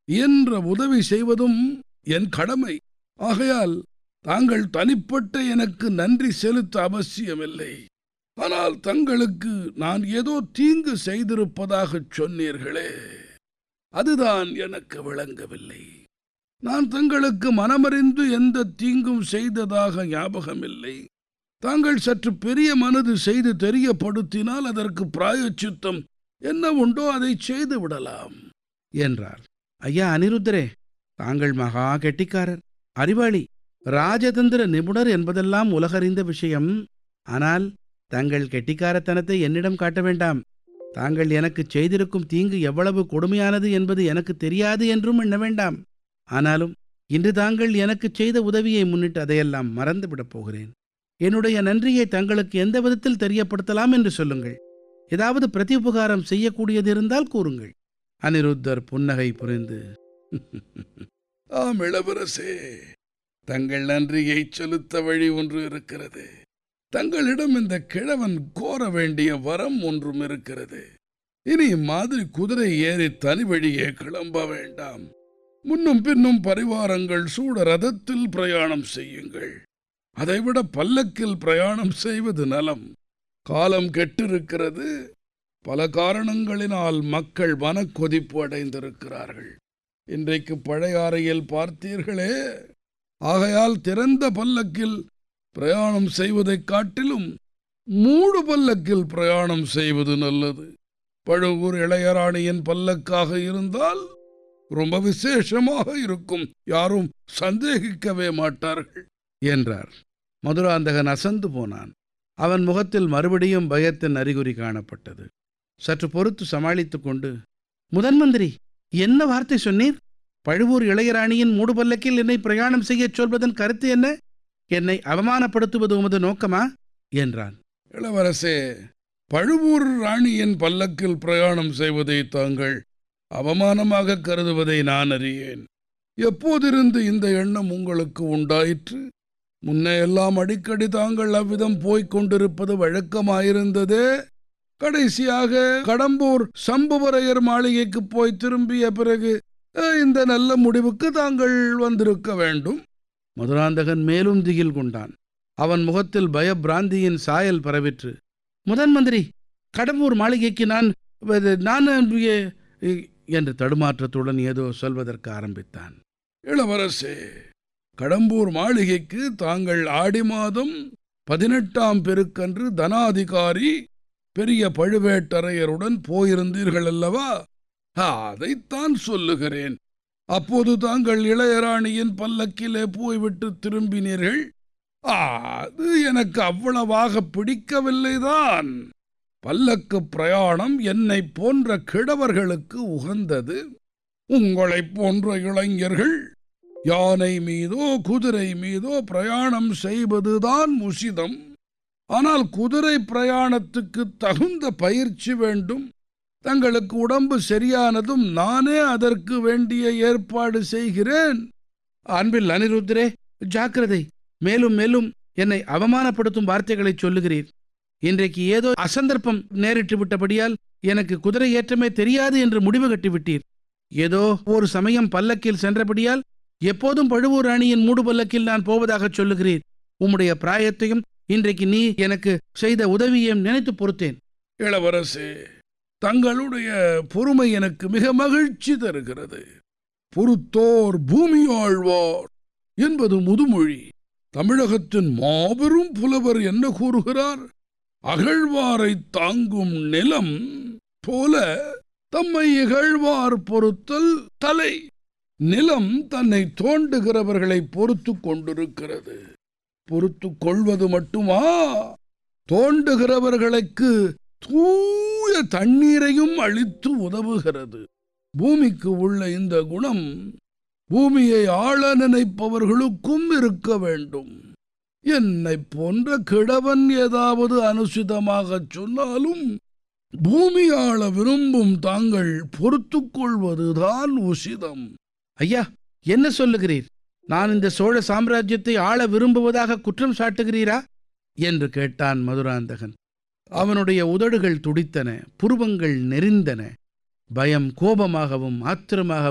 என்ற உதவி செய்வதும் என் கடமை ஆகையால் தாங்கள் தனிப்பட்ட எனக்கு நன்றி செலுத்த அவசியமில்லை ஆனால் தங்களுக்கு நான் ஏதோ தீங்கு செய்திருப்பதாகச் சொன்னீர்களே அதுதான் எனக்கு விளங்கவில்லை நான் தங்களுக்கு மனமறிந்து எந்த தீங்கும் செய்ததாக ஞாபகமில்லை தாங்கள் சற்று பெரிய மனது செய்து தெரியப்படுத்தினால் அதற்கு பிராயச்சித்தம் என்ன உண்டோ அதை செய்து விடலாம் என்றார் ஐயா அனிருத்தரே தாங்கள் மகா கெட்டிக்காரர் அறிவாளி ராஜதந்திர நிபுணர் என்பதெல்லாம் உலகறிந்த விஷயம் ஆனால் தங்கள் கெட்டிக்காரத்தனத்தை என்னிடம் காட்ட வேண்டாம் தாங்கள் எனக்கு செய்திருக்கும் தீங்கு எவ்வளவு கொடுமையானது என்பது எனக்கு தெரியாது என்றும் எண்ண வேண்டாம் ஆனாலும் இன்று தாங்கள் எனக்கு செய்த உதவியை முன்னிட்டு அதையெல்லாம் மறந்துவிடப் போகிறேன் என்னுடைய நன்றியை தங்களுக்கு எந்த விதத்தில் தெரியப்படுத்தலாம் என்று சொல்லுங்கள் ஏதாவது பிரதிஉபகாரம் செய்யக்கூடியது இருந்தால் கூறுங்கள் அனிருத்தர் புன்னகை புரிந்து ஆம் இளவரசே தங்கள் நன்றியை செலுத்த வழி ஒன்று இருக்கிறது தங்களிடம் இந்த கிழவன் கோர வேண்டிய வரம் ஒன்றும் இருக்கிறது இனி இம்மாதிரி குதிரை ஏறி தனி வழியே கிளம்ப வேண்டாம் முன்னும் பின்னும் பரிவாரங்கள் சூட ரதத்தில் பிரயாணம் செய்யுங்கள் அதைவிட பல்லக்கில் பிரயாணம் செய்வது நலம் காலம் கெட்டிருக்கிறது பல காரணங்களினால் மக்கள் மனக்கொதிப்பு அடைந்திருக்கிறார்கள் இன்றைக்கு பழையாறையில் பார்த்தீர்களே ஆகையால் திறந்த பல்லக்கில் பிரயாணம் செய்வதைக் காட்டிலும் மூடு பல்லக்கில் பிரயாணம் செய்வது நல்லது பழுவூர் இளையராணியின் பல்லக்காக இருந்தால் ரொம்ப விசேஷமாக இருக்கும் யாரும் சந்தேகிக்கவே மாட்டார்கள் என்றார் மதுராந்தகன் அசந்து போனான் அவன் முகத்தில் மறுபடியும் பயத்தின் அறிகுறி காணப்பட்டது சற்று பொறுத்து சமாளித்துக் கொண்டு முதன் மந்திரி என்ன வார்த்தை சொன்னீர் பழுவூர் இளையராணியின் மூடுபல்லக்கில் என்னை பிரயாணம் செய்யச் சொல்வதன் கருத்து என்ன என்னை அவமானப்படுத்துவது உமது நோக்கமா என்றான் இளவரசே பழுவூர் ராணியின் பல்லக்கில் பிரயாணம் செய்வதை தாங்கள் அவமானமாக கருதுவதை நான் அறியேன் எப்போதிருந்து இந்த எண்ணம் உங்களுக்கு உண்டாயிற்று முன்னே எல்லாம் அடிக்கடி தாங்கள் அவ்விதம் போய்க் கொண்டிருப்பது வழக்கமாயிருந்ததே கடைசியாக கடம்பூர் சம்புவரையர் மாளிகைக்கு போய் திரும்பிய பிறகு அஹ், இந்த நல்ல முடிவுக்கு தாங்கள் வந்திருக்க வேண்டும் மதுராந்தகன் மேலும் திகில் கொண்டான் அவன் முகத்தில் பயபிராந்தியின் சாயல் பரவிற்று முதன் மந்திரி கடம்பூர் மாளிகைக்கு நான் வ- நான் எ- எ- என்று தடுமாற்றத்துடன் ஏதோ சொல்வதற்கு ஆரம்பித்தான் இளவரசே கடம்பூர் மாளிகைக்கு தாங்கள் ஆடி மாதம் பதினெட்டாம் பெருக்கன்று தனாதிகாரி பெரிய பழுவேட்டரையருடன் போயிருந்தீர்கள் அல்லவா ஆ, அதைத்தான் சொல்லுகிறேன் அப்போது தாங்கள் இளையராணியின் பல்லக்கிலே போய்விட்டு திரும்பினீர்கள் ஆ, அது எனக்கு அவ்வளவாக பிடிக்கவில்லைதான் பல்லக்கு பிரயாணம் என்னை போன்ற கிழவர்களுக்கு உகந்தது உங்களைப் போன்ற இளைஞர்கள் யானை மீதோ குதிரை மீதோ பிரயாணம் செய்வதுதான் உசிதம் ஆனால் குதிரை பிரயாணத்துக்கு தகுந்த பயிற்சி வேண்டும் தங்களுக்கு உடம்பு சரியானதும் நானே அதற்கு வேண்டிய ஏற்பாடு செய்கிறேன் அன்பில் அனிருத்தரே ஜாக்கிரதை மேலும் மேலும் என்னை அவமானப்படுத்தும் வார்த்தைகளை சொல்லுகிறீர் இன்றைக்கு ஏதோ அசந்தர்ப்பம் நேரிட்டு விட்டபடியால் எனக்கு குதிரை ஏற்றமே தெரியாது என்று முடிவு கட்டிவிட்டீர் ஏதோ ஒரு சமயம் பல்லக்கில் சென்றபடியால் எப்போதும் பழுவூர் ராணியின் மூடு பல்லக்கில் நான் போவதாகச் சொல்லுகிறீர் உம்முடைய பிராயத்தையும் இன்றைக்கு நீ எனக்கு செய்த உதவியையும் நினைத்து பொறுத்தேன் இளவரசே தங்களுடைய பொறுமை எனக்கு மிக மகிழ்ச்சி தருகிறது பொறுத்தோர் பூமி ஆழ்வார் என்பது முதுமொழி தமிழகத்தின் மாபெரும் புலவர் என்ன கூறுகிறார் அகழ்வாரை தாங்கும் நிலம் போல தம்மை இகழ்வார் பொறுத்தல் தலை நிலம் தன்னை தோண்டுகிறவர்களை பொறுத்து கொண்டிருக்கிறது பொறுத்து கொள்வது மட்டுமா தோண்டுகிறவர்களுக்கு தூய தண்ணீரையும் அளித்து உதவுகிறது பூமிக்கு உள்ள இந்த குணம் பூமியை ஆள நினைப்பவர்களுக்கும் இருக்க வேண்டும் என்னை போன்ற கிழவன் ஏதாவது அனுசிதமாகச் சொன்னாலும் பூமி ஆள விரும்பும் தாங்கள் பொறுத்துக் கொள்வதுதான் உசிதம் ஐயா என்ன சொல்லுகிறீர் நான் இந்த சோழ சாம்ராஜ்யத்தை ஆள விரும்புவதாக குற்றம் சாட்டுகிறீரா என்று கேட்டான் மதுராந்தகன் அவனுடைய உதடுகள் துடித்தன புருவங்கள் நெறிந்தன பயம் கோபமாகவும் ஆத்திரமாகவும்